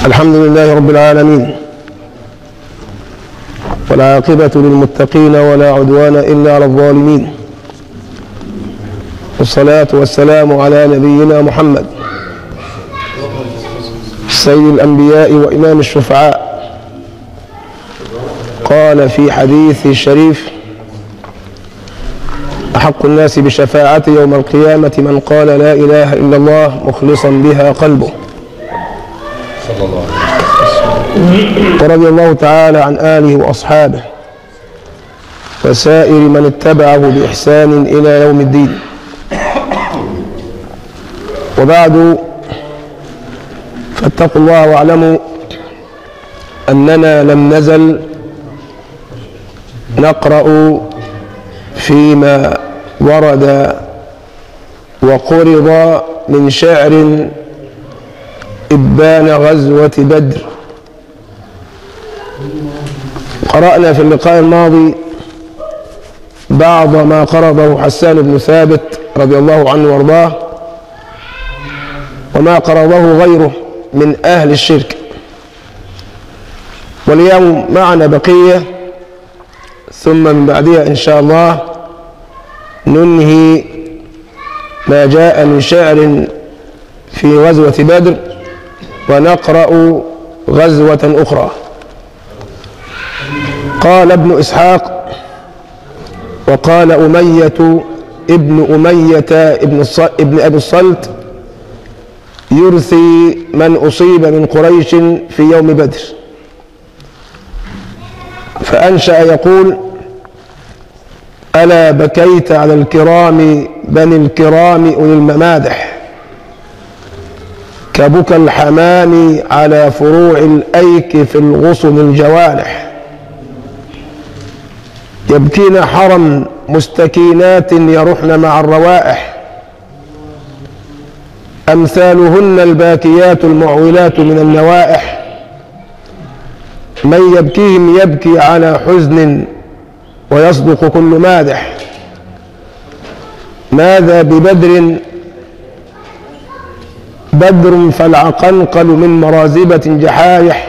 الحمد لله رب العالمين والعاقبة للمتقين ولا عدوان إلا على الظالمين والصلاة والسلام على نبينا محمد سيد الأنبياء وإمام الشفعاء قال في حديث الشريف أحق الناس بشفاعة يوم القيامة من قال لا إله إلا الله مخلصا بها قلبه صلى الله عليه ورضي الله تعالى عن آله وأصحابه وسائر من اتبعه بإحسان إلى يوم الدين وبعد فاتقوا الله واعلموا أننا لم نزل نقرأ فيما ورد وقرض من شعر إبان غزوة بدر قرأنا في اللقاء الماضي بعض ما قرضه حسان بن ثابت رضي الله عنه وارضاه وما قرضه غيره من أهل الشرك واليوم معنا بقية ثم من بعدها إن شاء الله ننهي ما جاء من شعر في غزوة بدر ونقرأ غزوة أخرى قال ابن إسحاق وقال أمية ابن أمية ابن, الص... ابن أبي الصلت يرثي من أصيب من قريش في يوم بدر فأنشأ يقول ألا بكيت على الكرام بني الكرام أولي الممادح كبكى الحمام على فروع الأيك في الغصن الجوانح يبكين حرم مستكينات يرحن مع الروائح أمثالهن الباكيات المعولات من النوائح من يبكيهم يبكي على حزن ويصدق كل مادح ماذا ببدر بدر فالعقنقل من مرازبة جحايح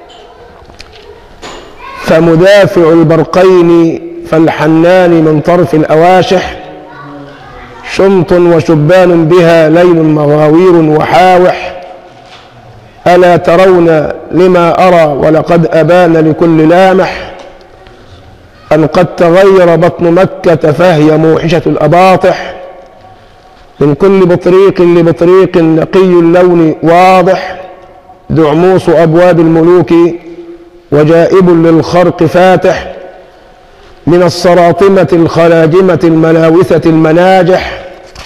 فمدافع البرقين فالحنان من طرف الأواشح شمط وشبان بها ليل مغاوير وحاوح ألا ترون لما أرى ولقد أبان لكل لامح أن قد تغير بطن مكة فهي موحشة الأباطح من كل بطريق لبطريق نقي اللون واضح دعموس أبواب الملوك وجائب للخرق فاتح من السراطمة الخلاجمة الملاوثة المناجح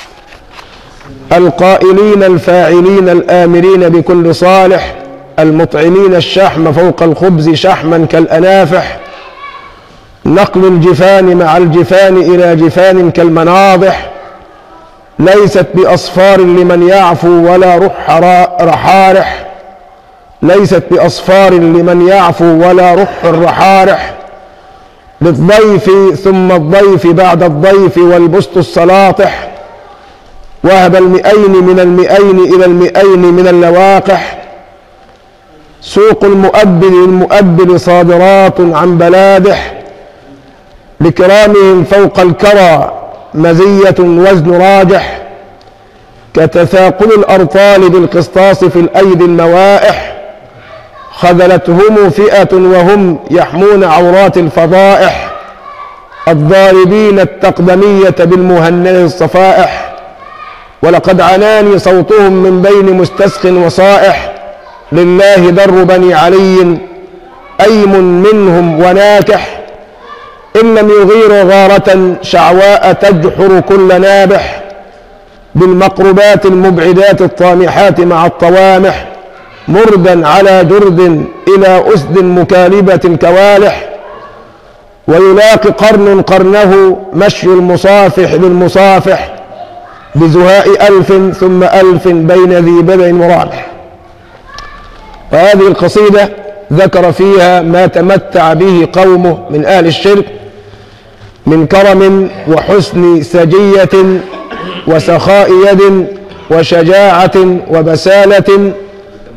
القائلين الفاعلين الآمرين بكل صالح المطعمين الشحم فوق الخبز شحما كالأنافح نقل الجفان مع الجفان إلى جفان كالمناضح ليست بأصفار لمن يعفو ولا رح رحارح ليست بأصفار لمن يعفو ولا رح الرحارح للضيف ثم الضيف بعد الضيف والبسط السلاطح وهب المئين من المئين إلى المئين من اللواقح سوق المؤبل للمؤبل صادرات عن بلادح لكرامهم فوق الكرى مزية وزن راجح كتثاقل الأرطال بالقسطاس في الأيدي الموائح خذلتهم فئة وهم يحمون عورات الفضائح الضاربين التقدمية بالمهنن الصفائح ولقد عناني صوتهم من بين مستسخ وصائح لله در بني علي أيم منهم وناكح إن لم يغيروا غارة شعواء تجحر كل نابح بالمقربات المبعدات الطامحات مع الطوامح مردا على جرد إلى أسد مكالبة كوالح ويلاقي قرن قرنه مشي المصافح للمصافح بزهاء ألف ثم ألف بين ذي بدء ورابح وهذه القصيدة ذكر فيها ما تمتع به قومه من أهل الشرك من كرم وحسن سجية وسخاء يد وشجاعة وبسالة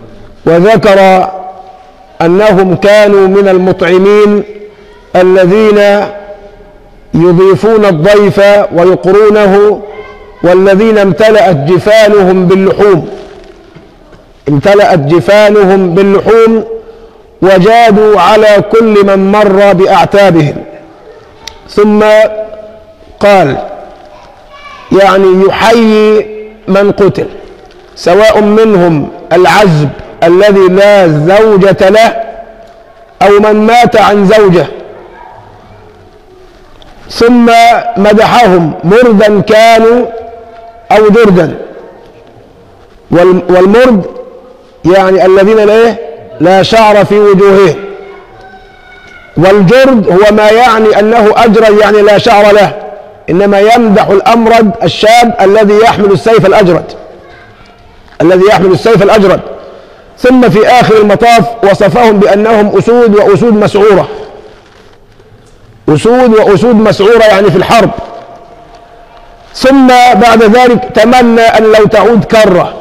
وذكر أنهم كانوا من المطعمين الذين يضيفون الضيف ويقرونه والذين امتلأت جفانهم باللحوم امتلأت جفانهم باللحوم وجادوا على كل من مر بأعتابهم ثم قال يعني يحيي من قتل سواء منهم العزب الذي لا زوجة له أو من مات عن زوجه ثم مدحهم مردا كانوا أو دردا وال- والمرد يعني الذين لا إيه؟ لا شعر في وجوههم والجرد هو ما يعني أنه أجرد يعني لا شعر له إنما يمدح الأمرد الشاب الذي يحمل السيف الأجرد الذي يحمل السيف الأجرد ثم في آخر المطاف وصفهم بأنهم أسود وأسود مسعورة أسود وأسود مسعورة يعني في الحرب ثم بعد ذلك تمنى أن لو تعود كرة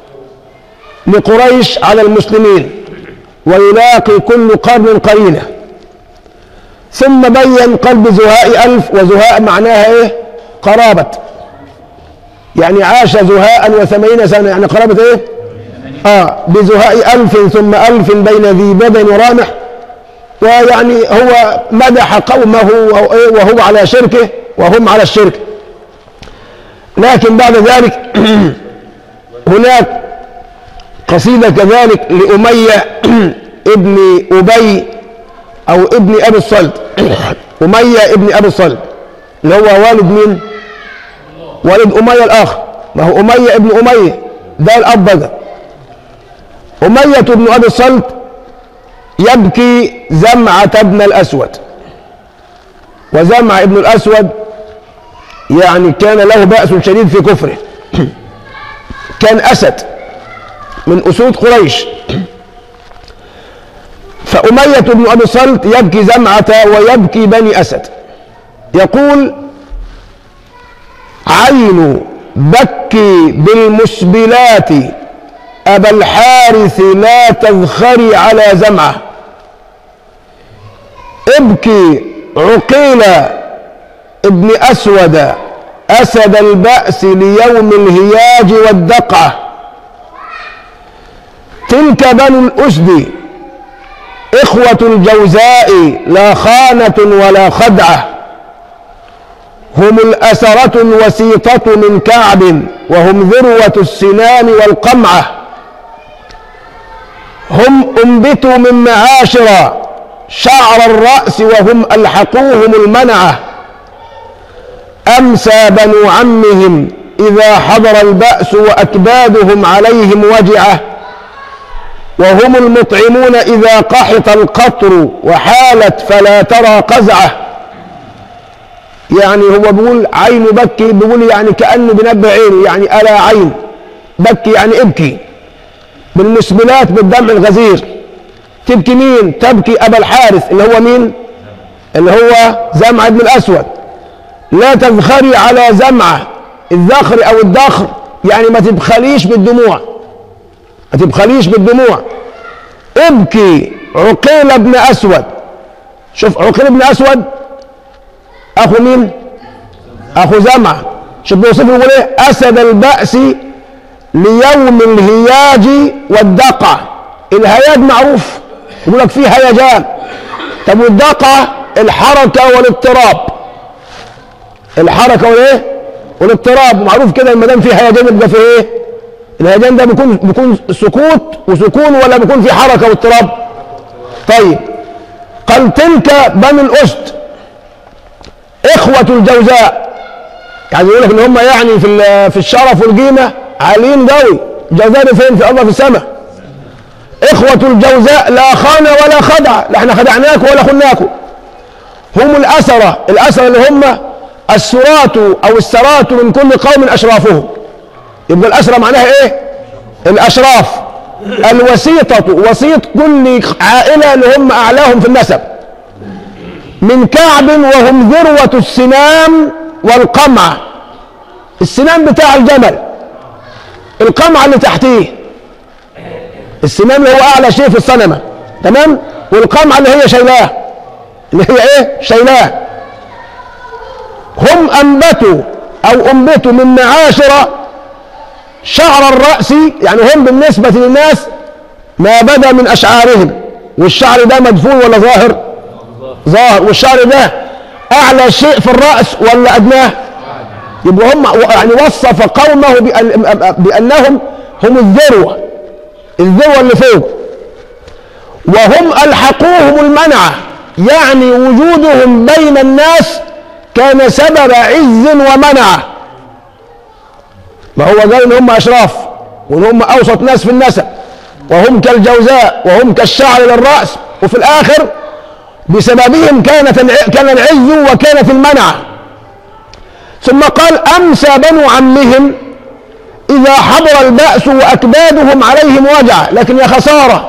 لقريش على المسلمين ويلاقي كل قرن قرينه ثم بين قلب زهاء ألف وزهاء معناها إيه قرابة يعني عاش زهاء وثمانين سنة يعني قرابة إيه آه بزهاء ألف ثم ألف بين ذي بدن ورامح ويعني هو مدح قومه وهو إيه؟ وهو على شركه وهم على الشرك لكن بعد ذلك هناك قصيدة كذلك لأمية ابن أبي أو ابن أبي الصلت أمية ابن أبي الصلت اللي هو والد مين؟ والد أمية الآخر ما هو أمية ابن أمية ده الأب ده أمية ابن أبي الصلت يبكي زمعة ابن الأسود وزمعة ابن الأسود يعني كان له بأس شديد في كفره كان أسد من أسود قريش فأمية بن أبي صلت يبكي زمعة ويبكي بني أسد يقول عين بكي بالمسبلات أبا الحارث لا تذخري على زمعة ابكي عقيل ابن أسود أسد البأس ليوم الهياج والدقعة تلك بنو الأسد إخوة الجوزاء لا خانة ولا خدعة هم الأسرة الوسيطة من كعب وهم ذروة السنام والقمعة هم أنبتوا من معاشر شعر الرأس وهم ألحقوهم المنعة أمسى بنو عمهم إذا حضر البأس وأكبادهم عليهم وجعة وهم المطعمون إذا قحط القطر وحالت فلا ترى قزعة يعني هو بيقول عين بكي بيقول يعني كأنه بنبه عينه يعني ألا عين بكي يعني ابكي بالمسبلات بالدمع الغزير تبكي مين تبكي أبا الحارث اللي هو مين اللي هو زمعة بن الأسود لا تذخري على زمعة الذخر أو الدخر يعني ما تبخليش بالدموع ما تبخليش بالدموع ابكي عقيل بن أسود شوف عقيل بن أسود أخو مين أخو زمعة شوف بيوصفه يقول إيه أسد البأس ليوم الهياج والدقع الهياج معروف يقول لك فيه هيجان طب والدقع الحركة والاضطراب الحركة والايه والاضطراب معروف كده ما دام فيه هيجان يبقى فيه ايه الهيجان ده بيكون بيكون سكوت وسكون ولا بيكون فيه حركة واضطراب طيب قال تلك بني الأسد إخوة الجوزاء يعني يقول لك إن هم يعني في ال- في الشرف والقيمة عاليين قوي الجوزاء دي فين في الله في السماء إخوة الجوزاء لا خانة ولا خدع لا احنا خدعناكم ولا خناكم هم الأسرة الأسرة اللي هم السرات أو السرات من كل قوم أشرافهم يبقى الأسرة معناها إيه؟ الأشراف الوسيطة وسيط كل عائلة اللي هم أعلاهم في النسب من كعب وهم ذروة السنام والقمع السنام بتاع الجمل القمع اللي تحتيه السنام اللي هو اعلى شيء في الصنمه تمام والقمعه اللي هي شايلاه اللي هي ايه شايلاه هم انبتوا او انبتوا من معاشر شعر الراس يعني هم بالنسبه للناس ما بدا من اشعارهم والشعر ده مدفون ولا ظاهر ظاهر والشعر ده اعلى شيء في الراس ولا ادناه يبقى هم يعني وصف قومه بأن بانهم هم الذروه الذروه اللي فوق وهم الحقوهم المنعه يعني وجودهم بين الناس كان سبب عز ومنعه ما هو قال ان هم اشراف وان هم اوسط ناس في النسب وهم كالجوزاء وهم كالشعر للراس وفي الاخر بسببهم كانت الع- كان العز وكانت المنعه ثم قال امسى بنو عمهم اذا حضر الباس واكبادهم عليهم وجع لكن يا خساره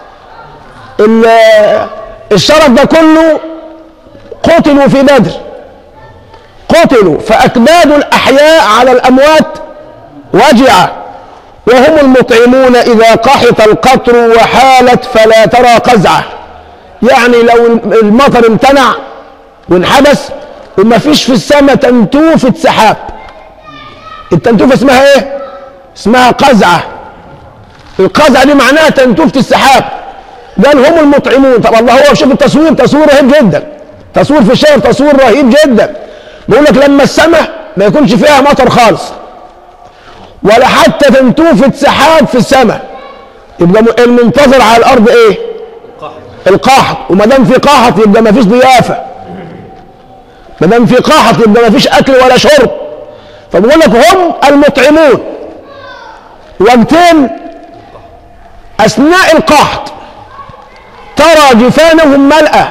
ال- الشرف ده كله قتلوا في بدر قتلوا فأكباد الأحياء على الأموات وجع وهم المطعمون إذا قحط القطر وحالت فلا ترى قزعة يعني لو المطر امتنع وانحبس وما فيش في السماء تنتوفة سحاب التنتوفة اسمها ايه اسمها قزعة القزعة دي معناها تنتوفة السحاب قال هم المطعمون طب الله هو شوف التصوير تصوير رهيب جدا تصوير في الشهر تصوير رهيب جدا بيقول لك لما السماء ما يكونش فيها مطر خالص ولا حتى تنتوفة سحاب في السماء يبقى م- المنتظر على الارض ايه القحط وما دام في قحط يبقى ما فيش ضيافه ما دام في قحط يبقى ما فيش اكل ولا شرب فبقول لك هم المطعمون وقتين اثناء القحط ترى جفانهم ملأى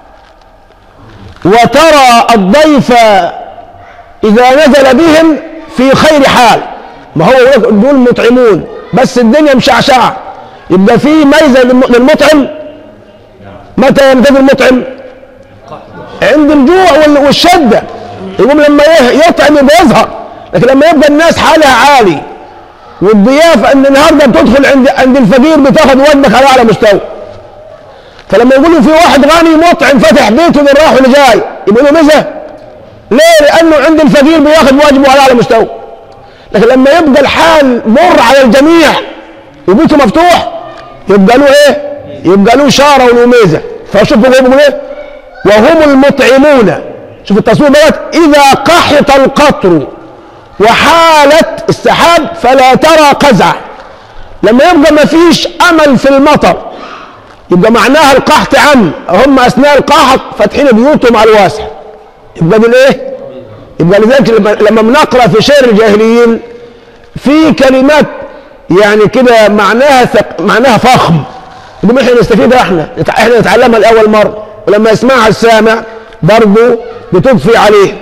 وترى الضيف إذا نزل بهم في خير حال ما هو يقول- دول مطعمون بس الدنيا مشعشعة يبقى في ميزة للم- للمطعم متى ينتهي المطعم عند الجوع وال- والشدة يقوم لما يه- يطعم يبقى يظهر لكن لما يبقى الناس حالها عالي والضيافة ان النهارده بتدخل عند عند الفقير بتاخد وجبك على اعلى مستوى فلما يقولوا في واحد غني مطعم فتح بيته من راح واللي جاي يبقى له ميزه ليه؟ لانه عند الفقير بياخد واجبه على اعلى مستوى لكن لما يبقى الحال مر على الجميع وبيته مفتوح يبقى له ايه؟ يبقى له شاره وله ميزه فشوف هو بيقول ايه؟ وهم المطعمون شوف التصوير دوت اذا قحط القطر وحالت السحاب فلا ترى قزعه لما يبقى ما فيش امل في المطر يبقى معناها القحط عم هم اثناء القحط فاتحين بيوتهم على الواسع يبقى بالايه؟ يبقى لذلك لما- لما بنقرا في شعر الجاهليين في كلمات يعني كده معناها ثق... معناها فخم يبقى احنا نستفيدها احنا نتع- احنا نتعلمها لاول مره ولما يسمعها السامع برضه بتضفي عليه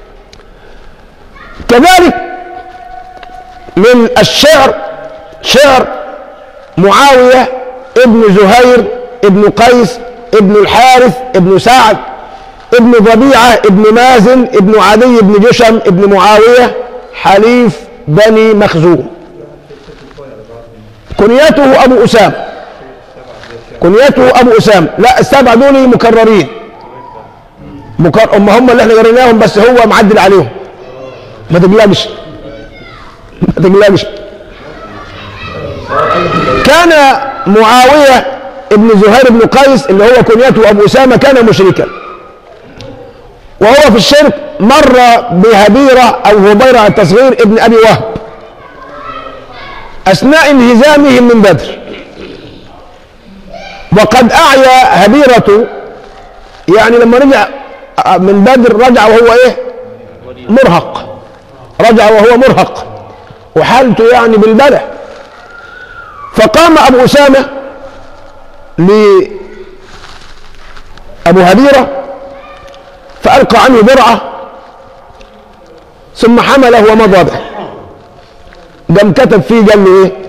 كذلك من الشعر شعر معاوية ابن زهير ابن قيس ابن الحارث ابن سعد ابن ضبيعة ابن مازن ابن عدي ابن جشم ابن معاوية حليف بني مخزوم كنيته أبو أسامة كنيته أبو أسامة لا السبعة دول مكررين مكر... هم هم اللي احنا قريناهم بس هو معدل عليهم ما تقلقش ما تقلقش كان معاوية ابن زهير بن قيس اللي هو كنيته أبو أسامة كان مشركا وهو في الشرك مر بهبيرة أو هبيرة على التصغير ابن أبي وهب أثناء انهزامهم من بدر وقد أعيا هبيرة يعني لما رجع من بدر رجع وهو إيه مرهق رجع وهو مرهق وحالته يعني بالبلة فقام أبو أسامة لأبو هبيرة فألقى عنه درعة ثم حمله ومضى به قام كتب فيه قال له ايه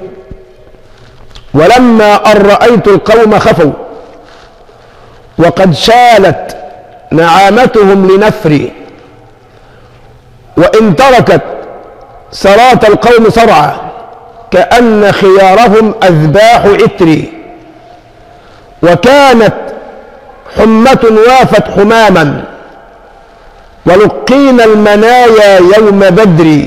ولما أن رأيت القوم خفوا وقد شالت نعامتهم لنفري وإن تركت سرات القوم صرعا كأن خيارهم أذباح عتري وكانت حمة وافت حماما ولقينا المنايا يوم بدر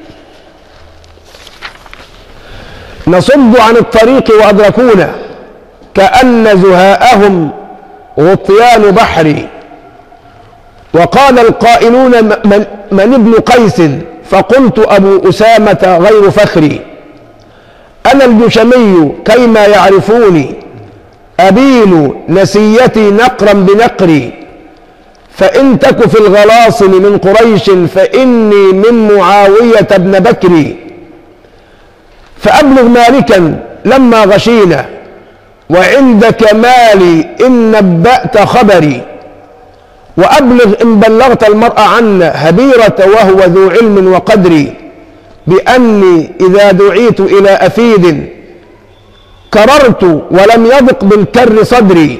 نصد عن الطريق وأدركونا كأن زهاءهم غطيان بحر وقال القائلون من, من ابن قيس فقلت أبو أسامة غير فخري أنا الجشمي كيما يعرفوني أبيل نسيتي نقرا بنقري فإن تك في الغلاصن من قريش فإني من معاوية بن بكر فأبلغ مالكا لما غشينا وعند كمالي إن نبأت خبري وأبلغ إن بلغت المرء عنا هبيرة وهو ذو علم وقدر بأني إذا دعيت إلى أفيد كررت ولم يضق بالكر صدري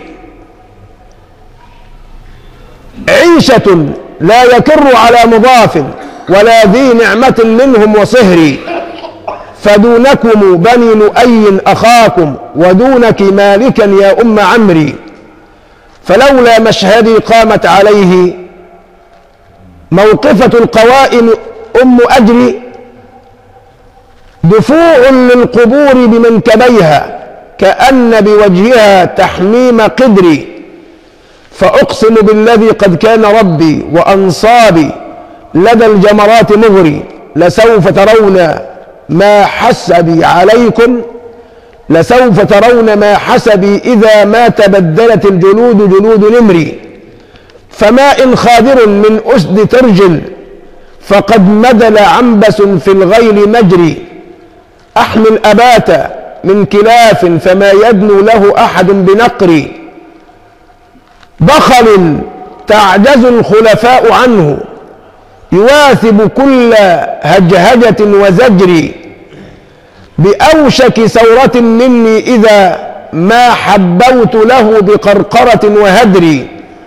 عيشة لا يكر على مضاف ولا ذي نعمة منهم وصهري فدونكم بني لؤي أخاكم ودونك مالكا يا أم عمري فلولا مشهدي قامت عليه موقفة القوائم أم أجري دفوع للقبور بمنكبيها كأن بوجهها تحميم قدري فأقسم بالذي قد كان ربي وأنصابي لدى الجمرات مغري لسوف ترون ما حسبي عليكم لسوف ترون ما حسبي إذا ما تبدلت الجلود جلود نمري فما إن خادر من أسد ترجل فقد مدل عنبس في الغيل مجري أحمل أبات من كلاف فما يدنو له أحد بنقري بخل تعجز الخلفاء عنه يواثب كل هجهجة وزجر بأوشك ثورة مني إذا ما حبوت له بقرقرة وهدر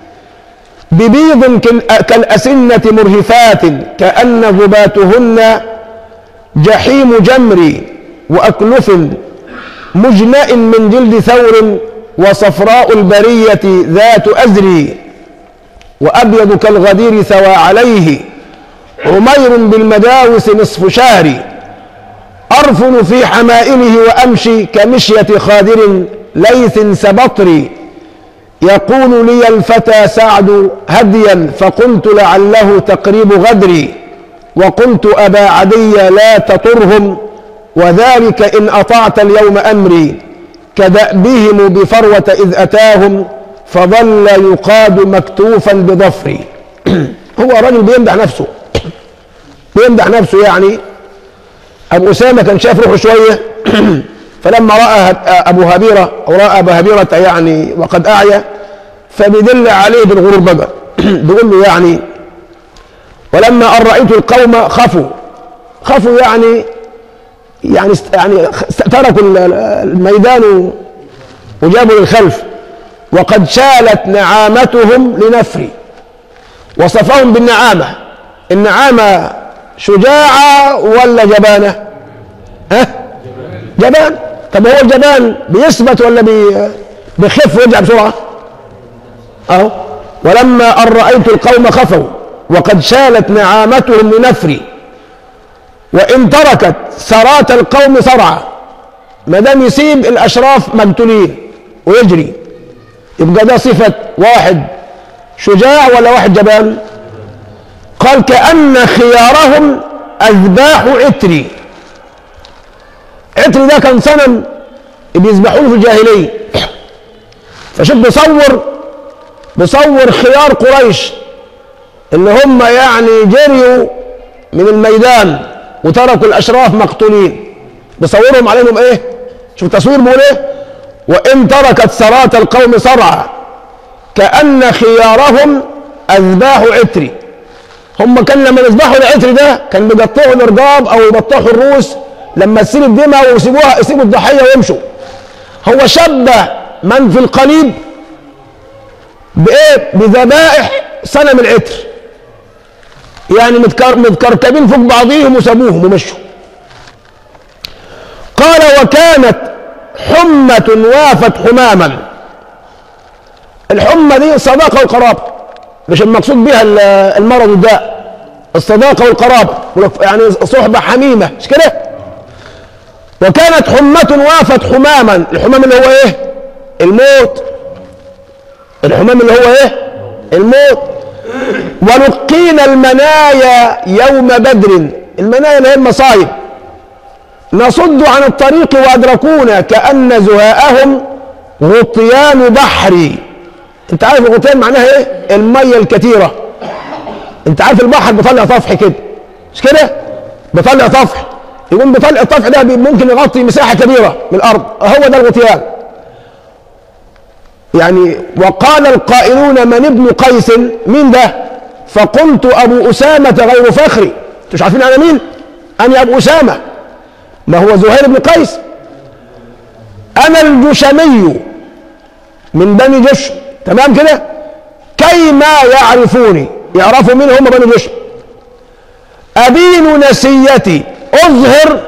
ببيض كالأسنة مرهفات كأن ذباتهن جحيم جمري وأكلف مجنأ من جلد ثور وصفراء البرية ذات أزري وأبيض كالغدير ثوى عليه عمير بالمداوس نصف شهري أرفل في حمائله وأمشي كمشية خادر ليث سبطري يقول لي الفتى سعد هديا فقلت لعله تقريب غدري وقلت أبا عدي لا تطرهم وذلك إن أطعت اليوم أمري كدأبهم بفروة إذ أتاهم فظل يقاد مكتوفا بظفري هو راجل بيمدح نفسه بيمدح نفسه يعني أبو أسامة كان شاف روحه شوية فلما رأى أبو هبيرة أو رأى أبو هبيرة يعني وقد أعيا فبيدل عليه بالغرور بقى بيقول له يعني ولما أن رأيت القوم خفوا خفوا يعني يعني يعني تركوا الميدان وجابوا للخلف وقد شالت نعامتهم لنفري وصفهم بالنعامة النعامة شجاعة ولا جبانة ها جبان طب هو الجبان بيثبت ولا بي بيخف ويرجع بسرعة اهو ولما أن رأيت القوم خفوا وقد شالت نعامتهم لنفري وإن تركت سرات القوم صرعى ما دام يسيب الأشراف مقتولين ويجري يبقى ده صفة واحد شجاع ولا واحد جبان قال كأن خيارهم أذباح عتري عتري ده كان صنم بيذبحوه في الجاهلية فشوف بيصور بيصور خيار قريش ان هم يعني جريوا من الميدان وتركوا الاشراف مقتولين بصورهم عليهم ايه شوف التصوير بيقول ايه وان تركت سرات القوم صرعى كان خيارهم اذباح عتري هم كان لما يذبحوا العتر ده كان بيقطعوا الارقاب او يقطعوا الروس لما تسيل الدماء ويسيبوها يسيبوا الضحيه ويمشوا هو شبه من في القليب بايه بذبائح صنم العتر يعني متكر متكركبين فوق بعضيهم وسابوهم ومشوا قال وكانت حمة وافت حماما الحمى دي الصداقة والقرابة مش المقصود بها ال- المرض والداء الصداقة والقرابة يعني صحبة حميمة مش كده وكانت حمة وافت حماما الحمام اللي هو ايه الموت الحمام اللي هو ايه الموت ولقينا المنايا يوم بدر المنايا اللي هي المصايب نصد عن الطريق وادركونا كأن زهاءهم غطيان بحري انت عارف الغطيان معناها ايه المية الكثيرة انت عارف البحر بيطلع طفح كده مش كده بيطلع طفح يقوم بيطلع الطفح ده بي- ممكن يغطي مساحة كبيرة من الأرض هو ده الغطيان يعني وقال القائلون من ابن قيس مين ده فقلت أبو أسامة غير فخري انتوا مش عارفين أنا مين أنا أبو أسامة ما هو زهير بن قيس أنا الجشمي من بني جشم تمام كده كيما يعرفوني يعرفوا مين هم بني جشم أبين نسيتي أظهر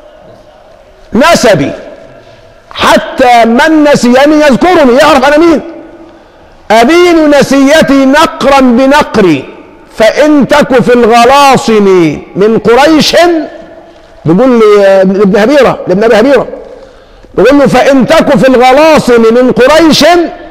نسبي حتى من نسيني يذكرني يعرف أنا مين أبين نسيتي نقرا بنقري فإن تك في الغلاصم من قريش بيقول لي آه، لابن هبيرة لابن أبي هبيرة بيقول له فإن تك في الغلاصم من قريش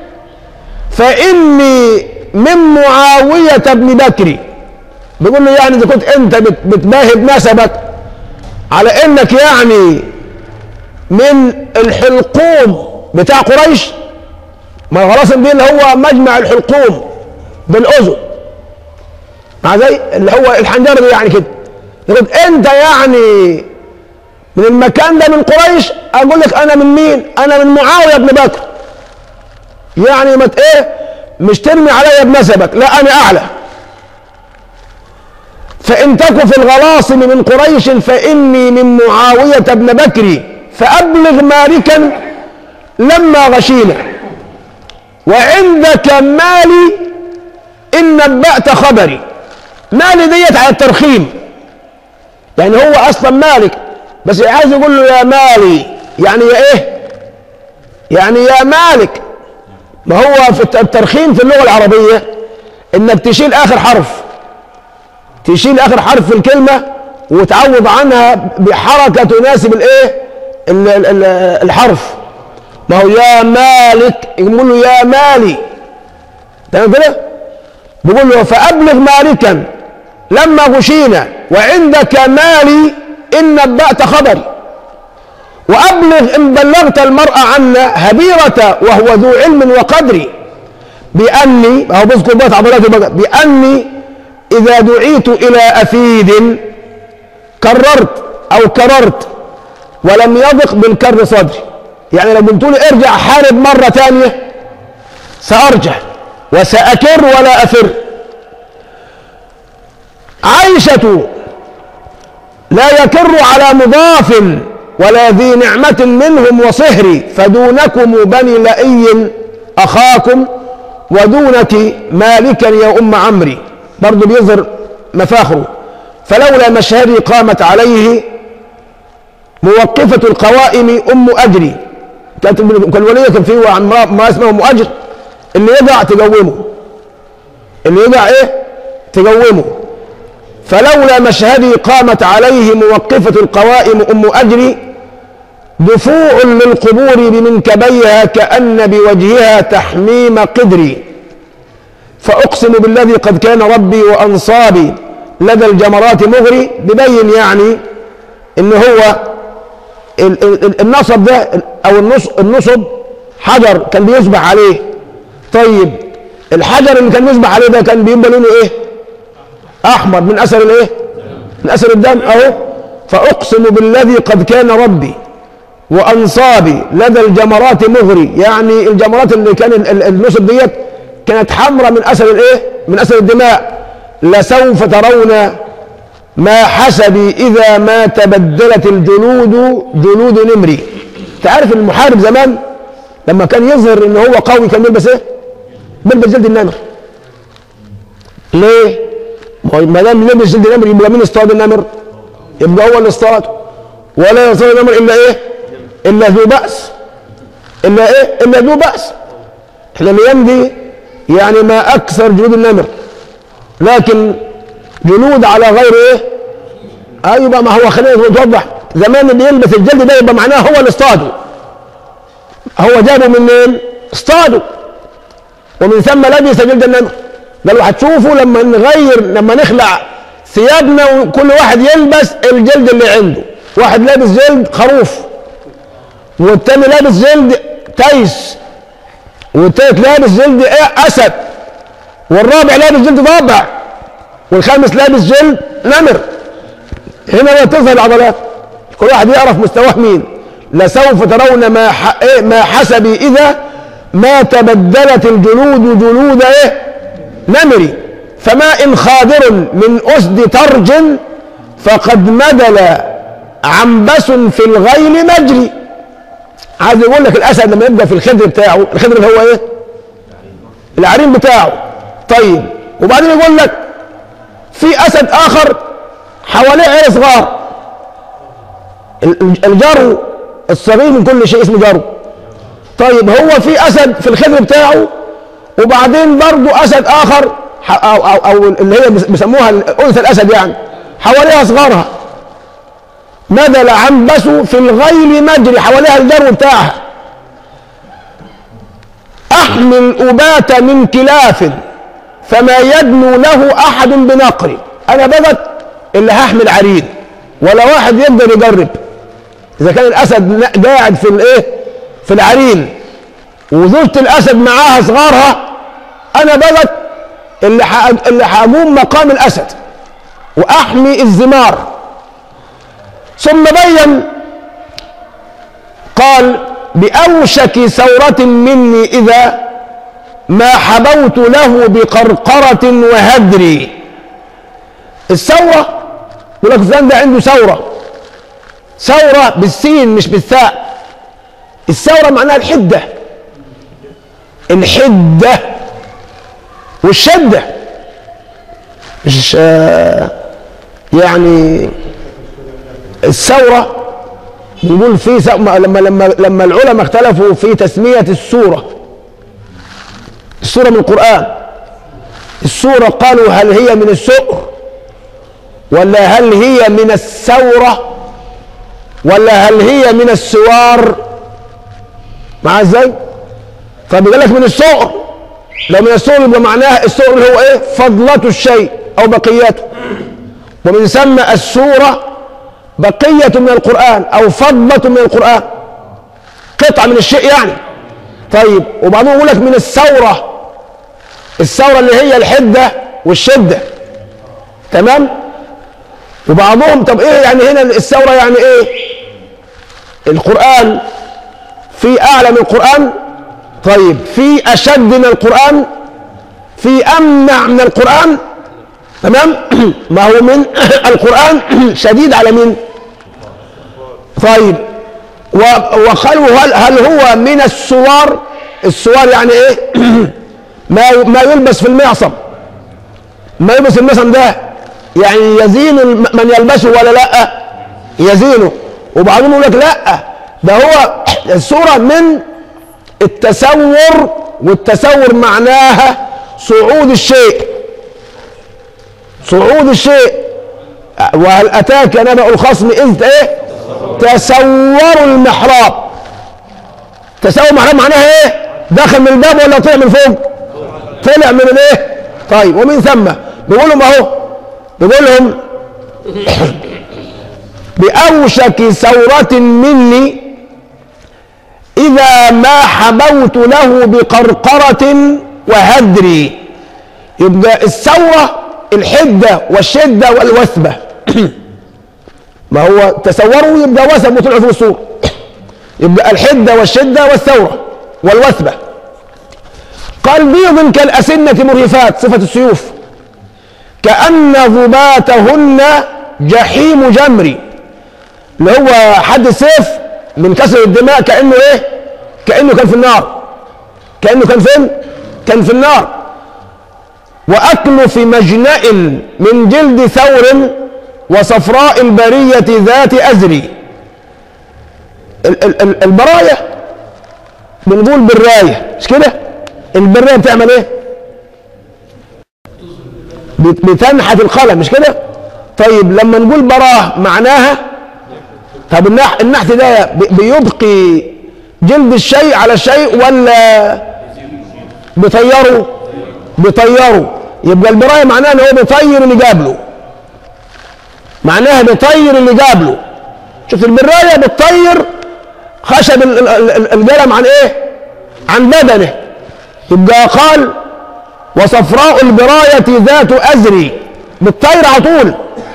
فإني من معاوية بن بكر بيقول له يعني إذا كنت أنت بت- بتباهي بنسبك على إنك يعني من الحلقوم بتاع قريش ما الغلاصم دي اللي هو مجمع الحلقوم بالأذن مع زي اللي هو الحنجرة دي يعني كده يقول انت يعني من المكان ده من قريش اقول لك انا من مين انا من معاويه بن بكر يعني ما ت- ايه مش ترمي عليا بنسبك لا انا اعلى فان تك في الغلاصم من قريش فاني من معاويه بن بكر فابلغ مالكا لما غشينا وعندك مالي ان نبأت خبري مالي ديت على الترخيم يعني هو اصلا مالك بس عايز يقول له يا مالي يعني يا ايه يعني يا مالك ما هو في الت- الترخيم في اللغه العربيه انك تشيل اخر حرف تشيل اخر حرف في الكلمه وتعوض عنها بحركه تناسب الايه ال- ال- ال- الحرف ما هو يا مالك يقول له يا مالي تمام كده بيقول له فأبلغ مالكا لما غشينا وعندك مالي إن نبأت خبري وأبلغ إن بلغت المرأة عنا هبيرة وهو ذو علم وقدر بأني هو بيذكر بقى تعبيرات بقى بأني إذا دعيت إلى أفيد كررت أو كررت ولم يضق بالكر صدري يعني لو قلت لي ارجع حارب مرة ثانية سأرجع وسأكر ولا أفر عيشة لا يكر على مضاف ولا ذي نعمة منهم وصهري فدونكم بني لئي أخاكم ودونك مالكا يا أم عمري برضو بيظهر مفاخره فلولا مشهدي قامت عليه موقفة القوائم أم أجري كانت كان الولية كان فيه امرأة ما اسمها أم أجر اللي يقع تقومه اللي يقع إيه تقومه فلولا مشهدي قامت عليه موقفة القوائم أم أجري دفوع للقبور بمنكبيها كأن بوجهها تحميم قدري فأقسم بالذي قد كان ربي وأنصابي لدى الجمرات مغري ببين يعني إن هو ال- ال- ال- النصب ده أو النص النصب حجر كان بيصبح عليه طيب الحجر اللي كان بيصبح عليه ده كان بيبقى لونه إيه؟ احمر من اثر الايه من اثر الدم اهو فاقسم بالذي قد كان ربي وانصابي لدى الجمرات مغري يعني الجمرات اللي كان ال- ال- النصب ديت كانت حمراء من اثر الايه من اثر الدماء لسوف ترون ما حسبي اذا ما تبدلت الجلود جلود نمري تعرف المحارب زمان لما كان يظهر ان هو قوي كان بيلبس ايه بيلبس جلد النمر ليه ما هو ما دام لبس جلد النمر يبقى مين اصطاد النمر؟ يبقى هو اللي اصطاد ولا يصل النمر الا ايه الا ذو باس الا ايه الا ذو باس احنا الايام دي يعني ما اكثر جلود النمر لكن جلود على غير ايه ايوه ما هو خلينا نوضح زمان اللي يلبس الجلد ده يبقى معناه هو اللي اصطاده هو جابه منين اصطاده ومن ثم لبس جلد النمر قالوا هتشوفوا لما نغير لما نخلع ثيابنا وكل واحد يلبس الجلد اللي عنده واحد لابس جلد خروف والتاني لابس جلد تيس والتالت لابس جلد ايه اسد والرابع لابس جلد ضبع والخامس لابس جلد نمر هنا بقى تظهر العضلات كل واحد يعرف مستواه مين لسوف ترون ما ح... إيه ما حسبي اذا ما تبدلت الجلود جلود ايه نمري فما ان خادر من اسد ترج فقد مدل عنبس في الغيل مجري عايز يقول لك الاسد لما يبقى في الخدر بتاعه الخدر اللي هو ايه العرين بتاعه طيب وبعدين يقول لك في اسد اخر حواليه عيال صغار ال- الجرو الصغير من كل شيء اسمه جرو طيب هو في اسد في الخدر بتاعه وبعدين برضه اسد اخر ح- او او, أو اللي هي بيس- بيسموها انثى الاسد يعني حواليها صغارها مدل عنبس في الغيل مجري حواليها الجرو بتاعها احمل ابات من كلاف فما يدنو له احد بنقري انا بدت اللي هحمل عرين ولا واحد يقدر يجرب اذا كان الاسد ن- قاعد في الايه في العرين وزوجة الاسد معاها صغارها انا بدت اللي ح- اللي هقوم مقام الاسد واحمي الزمار ثم بين قال باوشك ثورة مني اذا ما حبوت له بقرقرة وهدري الثورة يقول لك فلان ده عنده ثورة ثورة بالسين مش بالثاء الثورة معناها الحدة الحدة والشدة مش آه، يعني الثورة بنقول في ث- لما لما لما العلماء اختلفوا في تسمية السورة السورة من القرآن السورة قالوا هل هي من السؤر ولا هل هي من الثورة ولا هل هي من السوار معاه ازاي فبيقول لك من السؤر لو من السؤر يبقى معناها السؤر اللي هو ايه فضلة الشيء او بقيته ومن ثم السورة بقية من القرآن او فضلة من القرآن قطعة من الشيء يعني طيب وبعدين يقول لك من الثورة الثورة اللي هي الحدة والشدة تمام وبعضهم طب ايه يعني هنا الثورة يعني ايه القرآن في اعلى من القرآن طيب في اشد من القرآن في امنع من القرآن تمام ما هو من القرآن شديد على مين طيب و- وقالوا هل, هل هو من السوار السوار يعني ايه ما ما يلبس في المعصم ما يلبس المعصم ده يعني يزين الم- من يلبسه ولا لا يزينه وبعدين يقول لك لا ده هو الصورة من التسور والتسور معناها صعود الشيء صعود الشيء وهل اتاك نبأ الخصم اذ ايه تسوروا المحراب تسور المحراب معناها ايه دخل من الباب ولا طلع من فوق طلع من الايه طيب ومن ثم بيقول لهم اهو بيقول لهم بأوشك ثورة مني إذا ما حبوت له بقرقرة وهدري يبقى الثورة الحدة والشدة والوثبة ما هو تصوروا يبقى وثب وطلعوا في الصورة يبقى الحدة والشدة والثورة والوثبة قال بيض كالأسنة مرهفات صفة السيوف كأن ضباتهن جحيم جمري اللي هو حد سيف من كسر الدماء كأنه ايه كأنه كان في النار كأنه كان فين كان في النار وأكل في مجنأ من جلد ثور وصفراء البرية ذات أزري ال- ال- ال- البرايه بنقول برايه مش كده البرايه بتعمل ايه بت- بتنحت القلم مش كده طيب لما نقول براه معناها طب النح النحت ده بي- بيبقي جلد الشيء على الشيء ولا بيطيره بيطيره يبقى البرايه معناها ان هو بيطير اللي قابله معناها بيطير اللي قابله شوف البرايه بتطير خشب ال- ال- ال- القلم عن ايه عن بدنه يبقى قال وصفراء البرايه ذات ازري بتطير على طول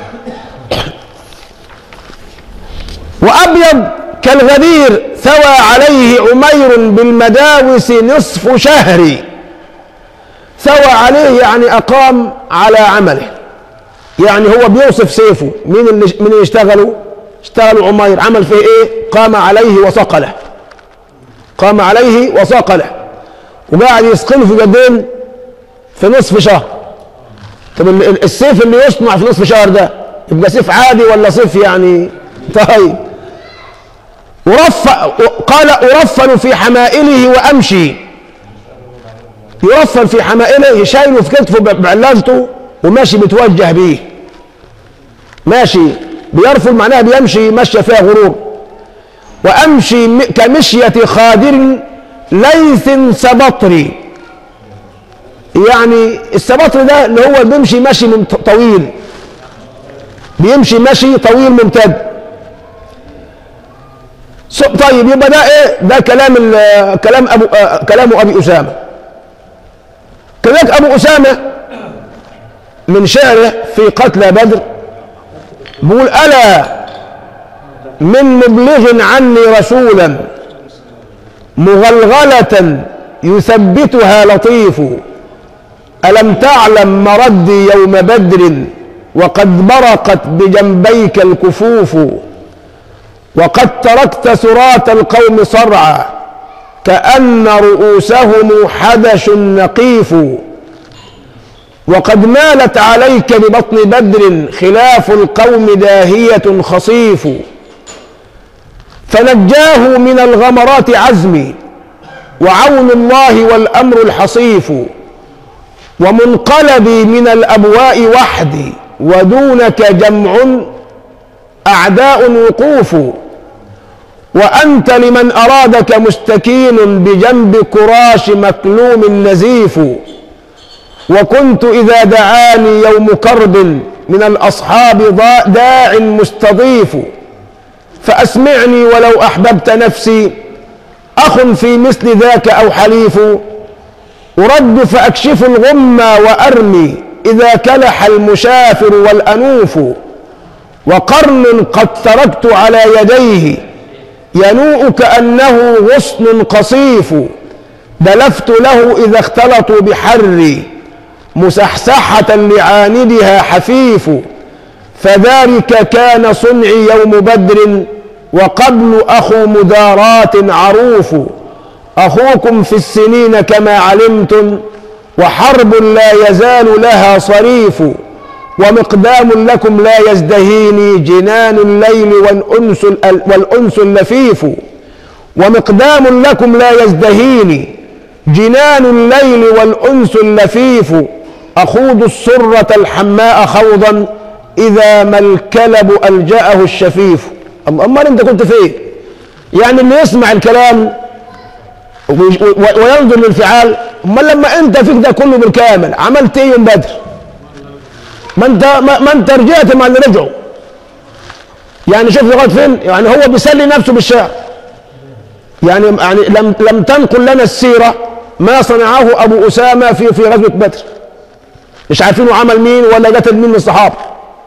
وأبيض كالغدير ثوى عليه عمير بالمداوس نصف شهر ثوى عليه يعني أقام على عمله يعني هو بيوصف سيفه مين اللي مين اللي اشتغلوا اشتغلوا عمير عمل فيه ايه قام عليه وصقله قام عليه وصقله وقاعد يسقله في قدين في نصف شهر طب ال- ال- السيف اللي يصنع في نصف شهر ده يبقى سيف عادي ولا سيف يعني طيب ورف قال أرفل في حمائله وأمشي يرفل في حمائله شايله في كتفه ب- بعلاجته وماشي بيتوجه بيه ماشي بيرفل معناها بيمشي مشية فيها غرور وأمشي م- كمشية خادر ليث سبطري يعني السبطر ده اللي هو بيمشي مشي ممت- طويل بيمشي مشي طويل ممتد س- طيب يبقى ده ايه ده كلام ال- كلام ابو آه، كلام ابي اسامه كذلك ابو اسامه من شعره في قتلى بدر بيقول الا من مبلغ عني رسولا مغلغله يثبتها لطيف ألم تعلم مردي يوم بدر وقد برقت بجنبيك الكفوف وقد تركت سرات القوم صرعى كأن رؤوسهم حدش نقيف وقد مالت عليك ببطن بدر خلاف القوم داهية خصيف فنجاه من الغمرات عزمي وعون الله والأمر الحصيف ومنقلبي من الأبواء وحدي ودونك جمع أعداء وقوف وأنت لمن أرادك مستكين بجنب كراش مكلوم نزيف وكنت إذا دعاني يوم كرب من الأصحاب ضا- داع مستضيف فأسمعني ولو أحببت نفسي أخ في مثل ذاك أو حليف أرد فأكشف الغم وأرمي إذا كلح المشافر والأنوف وقرن قد تركت على يديه ينوء كأنه غصن قصيف دلفت له إذا اختلطوا بحري مسحسحة لعاندها حفيف فذلك كان صنعي يوم بدر وقبل أخو مدارات عروف أخوكم في السنين كما علمتم وحرب لا يزال لها صريف ومقدام لكم لا يزدهيني جنان الليل والأنس, ال- والأنس اللفيف ومقدام لكم لا يزدهيني جنان الليل والأنس اللفيف أخوض السرة الحماء خوضا إذا ما الكلب ألجأه الشفيف أم- أمال أنت كنت فين يعني اللي يسمع الكلام ويش- و- وينظر للفعال امال لما انت فيك ده كله بالكامل عملت ايه يوم بدر ما انت ما, ما انت رجعت مع اللي رجعوا يعني شوف لغايه فين يعني هو بيسلي نفسه بالشعر يعني يعني لم لم تنقل لنا السيره ما صنعه ابو اسامه في في غزوه بدر مش عارفين هو عمل مين ولا قتل مين من الصحابه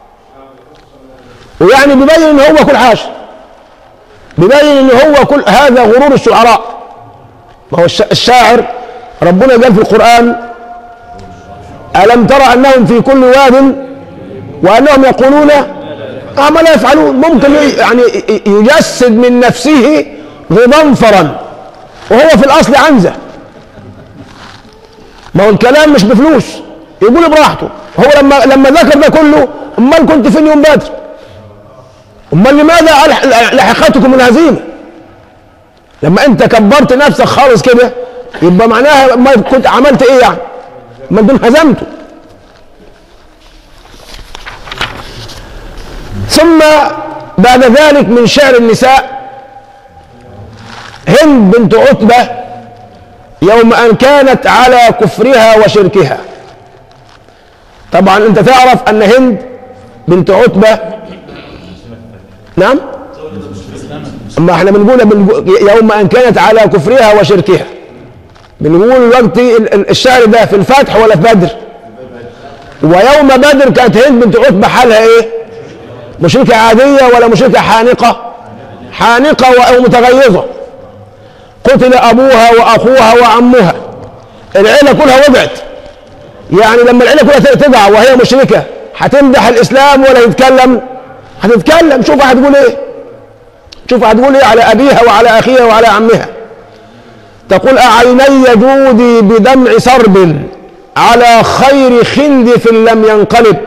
ويعني بيبين ان هو كل حاجه بيبين ان هو كل هذا غرور الشعراء ما هو الش- الشاعر ربنا قال في القرآن ألم ترى أنهم في كل واد وأنهم يقولون آه ما لا يفعلون ممكن ي- يعني ي- يجسد من نفسه غضنفرا وهو في الأصل عنزة ما هو الكلام مش بفلوس يقول براحته هو لما لما ذكر ده كله امال كنت فين يوم بدر امال لماذا ألح- لحقتكم الهزيمه لما انت كبرت نفسك خالص كده يبقى معناها ما كنت عملت ايه يعني ما انت هزمته ثم بعد ذلك من شعر النساء هند بنت عتبة يوم أن كانت على كفرها وشركها طبعا أنت تعرف أن هند بنت عتبة نعم أما احنا بنقول بنقول- يوم أن كانت على كفرها وشركها بنقول الوقت ال- ال- الشعر ده في الفتح ولا في بدر ويوم بدر كانت هند بنت عتبة حالها ايه مشركة عادية ولا مشركة حانقة حانقة و- أو متغيظة قتل أبوها وأخوها وعمها العيلة كلها وضعت يعني لما العيلة كلها تدعى وهي مشركة هتمدح الإسلام ولا تتكلم هتتكلم شوف هتقول إيه شوف هتقول إيه على أبيها وعلى أخيها وعلى عمها تقول أعيني جودي بدمع سرب على خير خندف لم ينقلب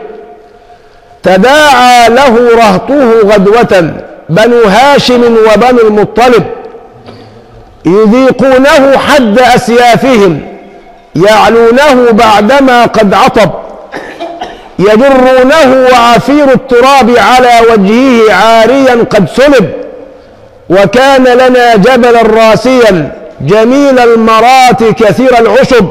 تداعى له رهطه غدوة بنو هاشم وبنو المطلب يذيقونه حد أسيافهم يعلونه بعدما قد عطب يجرونه وعفير التراب على وجهه عاريا قد سلب وكان لنا جبلا راسيا جميل المرات كثير العشب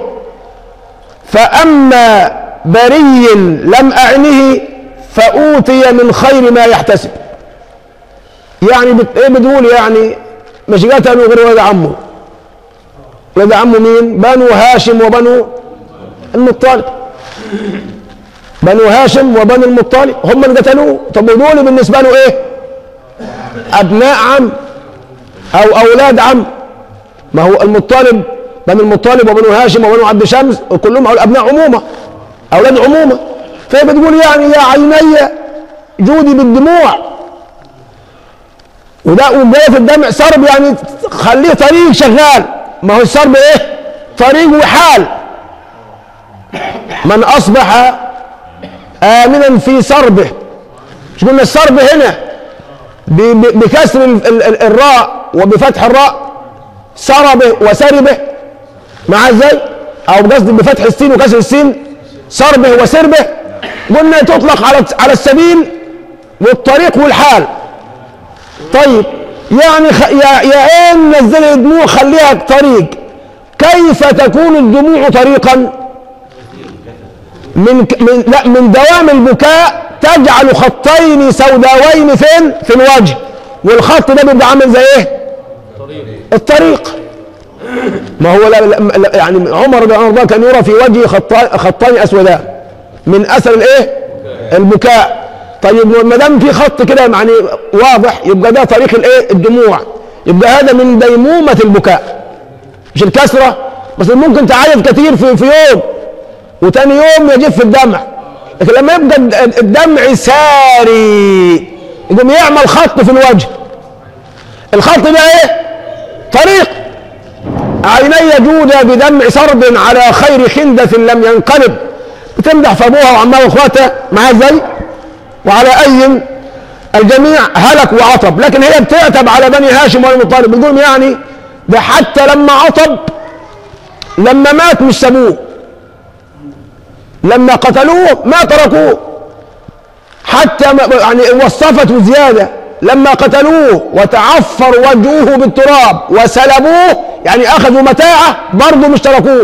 فأما بري لم أعنه فأوتي من خير ما يحتسب يعني بت... ايه بتقول يعني مش قتلوا غير ولد عمه ولد عمه مين بنو هاشم وبنو المطلب بنو هاشم وبنو المطلب هم اللي قتلوه طب ودول بالنسبه له ايه ابناء عم او اولاد عم ما هو المطلب بنو المطلب وبنو هاشم وبنو عبد شمس كلهم أول- ابناء عمومه اولاد عمومه فهي بتقول يعني يا عيني جودي بالدموع وده وجايه في الدمع سرب يعني خليه طريق شغال ما هو السرب ايه طريق وحال من اصبح امنا في سربه مش قلنا السرب هنا ب- ب- بكسر ال- ال- ال- الراء وبفتح الراء سربه وسربه مع ازاي او قصدي بفتح السين وكسر السين سربه وسربه قلنا تطلق على على السبيل والطريق والحال طيب يعني خ... يا يا ايه نزل الدموع خليها طريق كيف تكون الدموع طريقا من, ك- من لا من دوام البكاء تجعل خطين سوداوين فين في الوجه والخط ده بيبقى عامل زي ايه الطريق ما هو لا لا لا يعني عمر رضي الله عنه كان يرى في وجهه خطان خطان اسودان من اثر الايه البكاء طيب ما دام في خط كده يعني واضح يبقى ده طريق الايه الدموع يبقى هذا من ديمومه البكاء مش الكسره بس ممكن تعيط كتير في في يوم وتاني يوم يجف الدمع لكن لما يبقى الد- الدمع ساري يقوم يعمل خط في الوجه الخط ده ايه طريق عيني جودة بدمع سرب على خير خندف لم ينقلب بتمدح في ابوها وعمها واخواتها معاه ازاي وعلى اي الجميع هلك وعطب لكن هي بتعتب على بني هاشم والمطالب بتقول يعني ده حتى لما عطب لما مات مش سابوه لما قتلوه ما تركوه حتى ما- يعني وصفت زيادة لما قتلوه وتعفر وجهه بالتراب وسلبوه يعني أخذوا متاعه برضه مش تركوه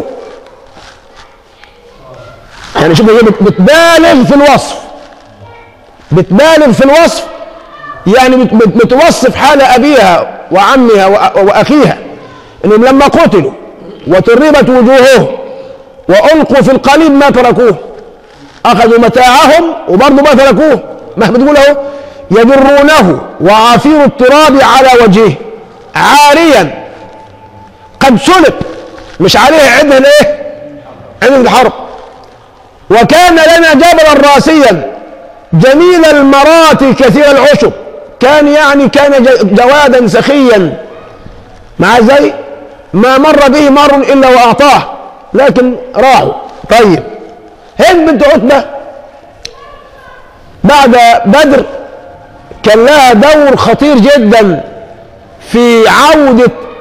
يعني شوف هي بت- بتبالغ في الوصف بتبالغ في الوصف يعني بت- بت- بتوصف حال أبيها وعمها وأ- وأخيها إنهم لما قتلوا وتربت وجوههم وألقوا في القليب ما تركوه أخذوا متاعهم وبرضه ما تركوه ما بتقول اهو يجرونه وعافير التراب على وجهه عاريا قد سلب مش عليه عده الايه؟ عده الحرب وكان لنا جبلا راسيا جميل المرات كثير العشب كان يعني كان ج- جوادا سخيا مع زي ما مر به مر الا واعطاه لكن راحوا طيب هند بنت عتبه بعد بدر كان لها دور خطير جدا في عودة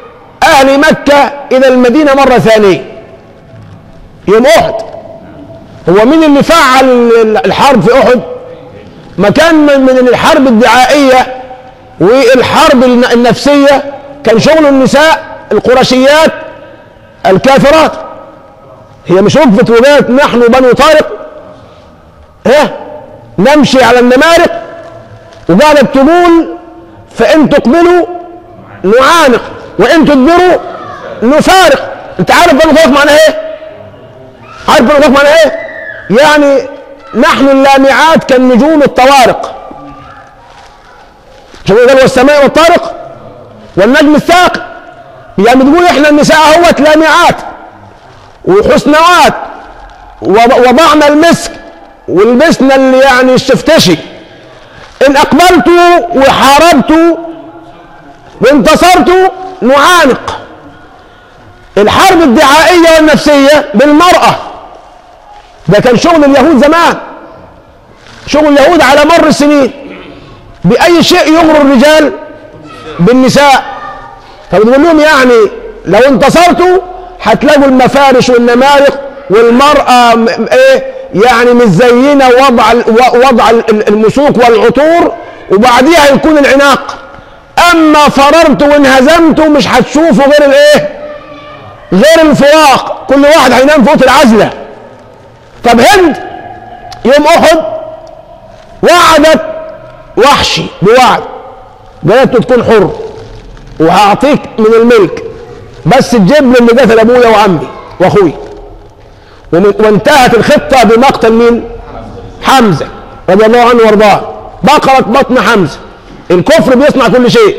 أهل مكة إلى المدينة مرة ثانية يوم أحد هو مين اللي فعل الحرب في أحد ما كان من من الحرب الدعائية والحرب الن- النفسية كان شغل النساء القرشيات الكافرات هي مش وقفت وقالت نحن بنو طارق ايه نمشي على النمارق وقالت تقول فإن تقبلوا نعانق وإن تدبروا نفارق أنت عارف بنو طارق معناها إيه؟ عارف بنو طارق معناها إيه؟ يعني نحن اللامعات كالنجوم الطوارق شوفوا قالوا والسماء والطارق والنجم الثاقب يعني بتقول احنا النساء اهوت لامعات وحسنوات وض- وضعنا المسك ولبسنا اللي يعني الشفتشي ان اقبلت وحاربت وانتصرت نعانق الحرب الدعائيه والنفسيه بالمراه ده كان شغل اليهود زمان شغل اليهود على مر السنين باي شيء يغر الرجال بالنساء فبتقول لهم يعني لو انتصرتوا هتلاقوا المفارش والنمارق والمرأة م- م- ايه يعني متزينة وضع ال- و- وضع ال- ال- المسوق والعطور وبعديها يكون العناق اما فررت وانهزمت مش هتشوفوا غير الايه غير الفراق كل واحد هينام فوق العزلة طب هند يوم احد وعدت وحشي بوعد قالت له تكون حر وهعطيك من الملك بس تجيب لي اللي قتل ابويا وعمي واخوي ومن- وانتهت الخطه بمقتل مين؟ حمزه رضي الله عنه وارضاه بقرت بطن حمزه الكفر بيصنع كل شيء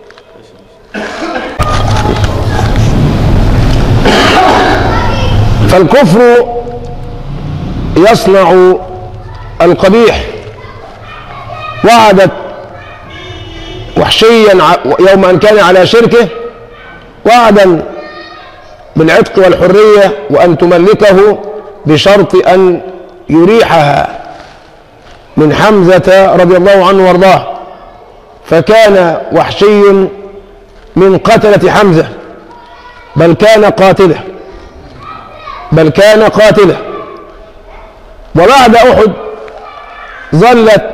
فالكفر يصنع القبيح وعدت وحشيا ع- يوم ان كان على شركه وعدا بالعتق والحريه وان تملكه بشرط ان يريحها من حمزه رضي الله عنه وارضاه فكان وحشي من قتله حمزه بل كان قاتله بل كان قاتله وبعد احد ظلت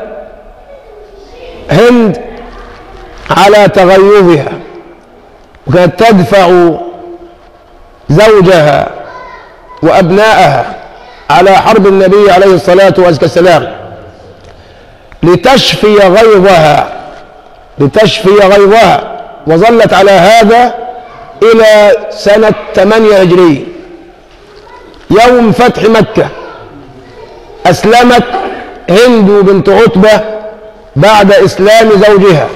هند على تغيظها وكانت تدفع زوجها وابنائها على حرب النبي عليه الصلاه والسلام لتشفي غيظها لتشفي غيظها وظلت على هذا الى سنه 8 هجريه يوم فتح مكه اسلمت هند بنت عتبه بعد اسلام زوجها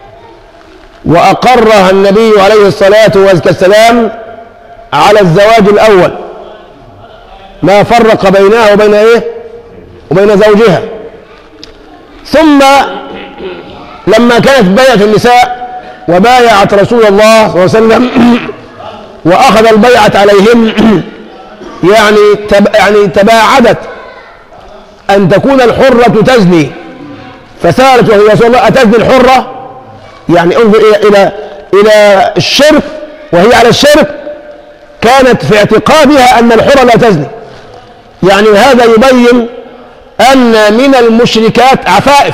وأقرها النبي عليه الصلاة والسلام على الزواج الأول ما فرق بينها وبين إيه؟ وبين زوجها ثم لما كانت بيعة النساء وبايعت رسول الله صلى الله عليه وسلم وأخذ البيعة عليهم يعني تب يعني تباعدت أن تكون الحرة تزني فسألت يا رسول الله أتزني الحرة؟ يعني انظر الى الى الى الشرك وهي على الشرك كانت في اعتقادها ان الحرة لا تزني يعني هذا يبين ان من المشركات عفائف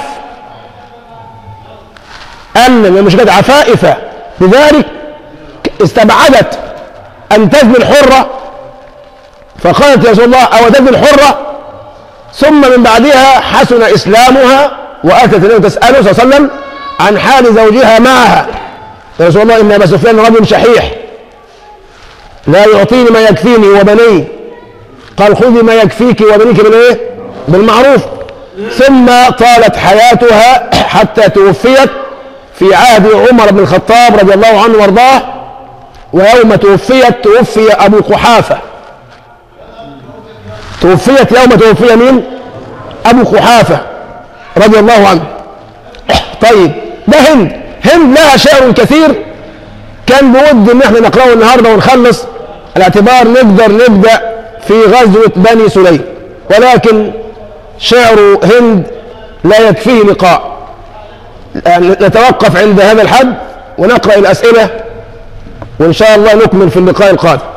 ان من المشركات عفائف لذلك استبعدت ان تزني الحرة فقالت يا رسول الله او تزني الحرة ثم من بعدها حسن اسلامها واتت النبي تساله صلى الله عليه وسلم عن حال زوجها معها يا رسول الله ان ابا سفيان رجل شحيح لا يعطيني ما يكفيني وبني قال خذي ما يكفيك وبنيك بالايه؟ بالمعروف ثم طالت حياتها حتى توفيت في عهد عمر بن الخطاب رضي الله عنه وارضاه ويوم توفيت توفي ابو قحافه توفيت يوم توفي مين؟ ابو قحافه رضي الله عنه طيب ده هند هند لها شعر كثير كان بود ان احنا نقراه النهارده ونخلص الاعتبار نقدر نبدا في غزوه بني سليم ولكن شعر هند لا يكفيه لقاء يعني نتوقف عند هذا الحد ونقرا الاسئله وإن شاء الله نكمل في اللقاء القادم